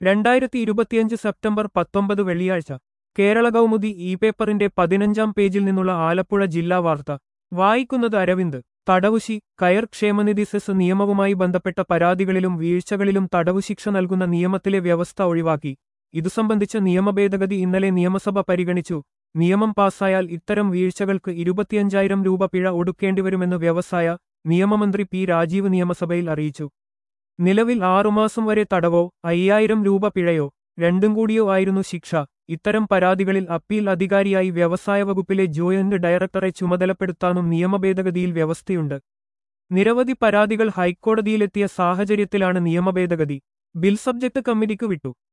രണ്ടായിരത്തി ഇരുപത്തിയഞ്ച് സെപ്റ്റംബർ പത്തൊമ്പത് വെള്ളിയാഴ്ച കേരള കൗമുദി ഇ പേപ്പറിന്റെ പതിനഞ്ചാം പേജിൽ നിന്നുള്ള ആലപ്പുഴ ജില്ലാ വാർത്ത വായിക്കുന്നത് അരവിന്ദ് തടവുശി കയർ ക്ഷേമനിധി സെസ് നിയമവുമായി ബന്ധപ്പെട്ട പരാതികളിലും വീഴ്ചകളിലും തടവുശിക്ഷ നൽകുന്ന നിയമത്തിലെ വ്യവസ്ഥ ഒഴിവാക്കി ഇതു സംബന്ധിച്ച നിയമഭേദഗതി ഇന്നലെ നിയമസഭ പരിഗണിച്ചു നിയമം പാസായാൽ ഇത്തരം വീഴ്ചകൾക്ക് ഇരുപത്തിയഞ്ചായിരം രൂപ പിഴ ഒടുക്കേണ്ടിവരുമെന്ന് വ്യവസായ നിയമമന്ത്രി പി രാജീവ് നിയമസഭയിൽ അറിയിച്ചു നിലവിൽ ആറുമാസം വരെ തടവോ അയ്യായിരം രൂപ പിഴയോ രണ്ടും കൂടിയോ ആയിരുന്നു ശിക്ഷ ഇത്തരം പരാതികളിൽ അപ്പീൽ അധികാരിയായി വ്യവസായ വകുപ്പിലെ ജോയിന്റ് ഡയറക്ടറെ ചുമതലപ്പെടുത്താനും നിയമഭേദഗതിയിൽ വ്യവസ്ഥയുണ്ട് നിരവധി പരാതികൾ ഹൈക്കോടതിയിലെത്തിയ സാഹചര്യത്തിലാണ് നിയമഭേദഗതി ബിൽ സബ്ജക്ട് കമ്മിറ്റിക്ക് വിട്ടു